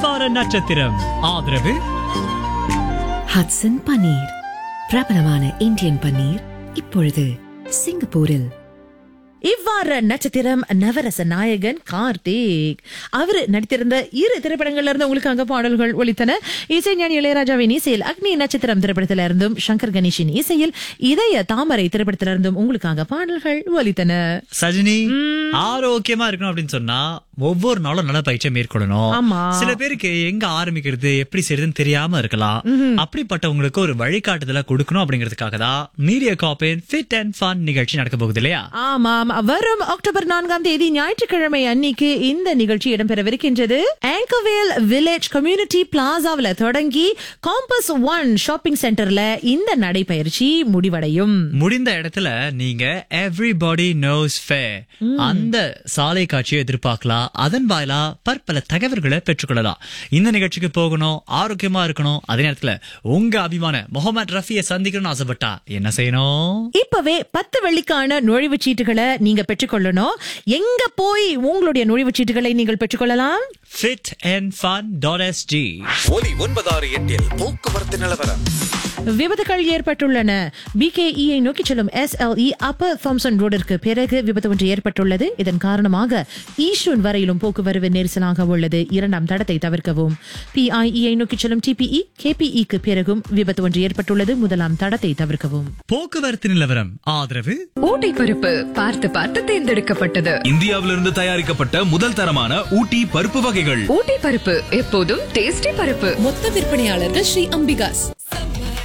இவ்வார நட்சத்திரம் ஆதரவு ஹட்சன் பன்னீர் பிரபலமான இந்தியன் பன்னீர் இப்பொழுது சிங்கப்பூரில் இவ்வாறு நட்சத்திரம் நவரச நாயகன் கார்த்திக் அவர் நடித்திருந்த இரு திரைப்படங்கள்ல இருந்து உங்களுக்கு அங்க பாடல்கள் ஒலித்தன இசைஞானி இளையராஜாவின் இசையில் அக்னி நட்சத்திரம் திரைப்படத்தில இருந்தும் சங்கர் கணேஷின் இசையில் இதய தாமரை திரைப்படத்தில இருந்தும் உங்களுக்காக பாடல்கள் ஒலித்தன சஜினி ஆரோக்கியமா இருக்கணும் அப்படின்னு சொன்னா ஒவ்வொரு நாளும் நல்ல பயிற்சியை மேற்கொள்ளணும் ஆமா. சில பேருக்கு எங்க ஆரம்பிக்கிறது எப்படி செய்யறதுன்னு தெரியாம இருக்கலாம் அப்படிப்பட்டவங்களுக்கு ஒரு வழிகாட்டுதல கொடுக்கணும் அப்படிங்கிறதுக்காக தான் மீடியா காப்பின் ஃபிட் அண்ட் ஃபன் நிகழ்ச்சி நடக்க போகுது இல்லையா ஆமாம் வரும் அக்டோபர் நான்காம் தேதி ஞாயிற்றுக்கிழமை அன்னைக்கு இந்த நிகழ்ச்சி இடம்பெறவிருக்கின்றது ஆங்கர்வேல் வில்லேஜ் கம்யூனிட்டி பிளாசாவில தொடங்கி காம்பஸ் ஒன் ஷாப்பிங் சென்டர்ல இந்த நடைபயிற்சி முடிவடையும் முடிந்த இடத்துல நீங்க எவ்ரிபாடி நோஸ் ஃபே அந்த சாலை காட்சியை எதிர்பார்க்கலாம் அதன் வாயிலா பற்பல தகவல்களை பெற்றுக்கொள்ளலாம் இந்த நிகழ்ச்சிக்கு போகணும் ஆரோக்கியமா இருக்கணும் அதே நேரத்துல உங்க அபிமான முகமது ரஃபியை சந்திக்கணும்னு ஆசைப்பட்டா என்ன செய்யணும் இப்பவே பத்து வெள்ளிக்கான நுழைவுச் சீட்டுகளை நீங்க பெற்றுக்கொள்ளணும் எங்க போய் உங்களுடைய நுழைவுச் சீட்டுகளை நீங்கள் பெற்றுக்கொள்ளலாம் fit and fun dot SG ஒலி ஒன்பதாறு எட்டில் போக்குவரத்து நிலவரம் விபத்துகள் ஏற்பட்டுள்ளன பிகேஇயை நோக்கி செல்லும் எஸ்எல்இ அப்பர் தாம்சன் ரோடிற்கு பிறகு விபத்து ஒன்று ஏற்பட்டுள்ளது இதன் காரணமாக ஈஷூன் வரையிலும் போக்குவரவு நெரிசலாக உள்ளது இரண்டாம் தடத்தை தவிர்க்கவும் பிஐஇயை நோக்கி செல்லும் டிபிஇ கேபிஇக்கு பிறகும் விபத்து ஒன்று ஏற்பட்டுள்ளது முதலாம் தடத்தை தவிர்க்கவும் போக்குவரத்து நிலவரம் ஆதரவு ஊட்டி பருப்பு பார்த்து பார்த்து தேர்ந்தெடுக்கப்பட்டது இந்தியாவிலிருந்து தயாரிக்கப்பட்ட முதல் தரமான ஊட்டி பருப்பு வகைகள் ஊட்டி பருப்பு எப்போதும் டேஸ்டி பருப்பு மொத்த விற்பனையாளர்கள் ஸ்ரீ அம்பிகாஸ்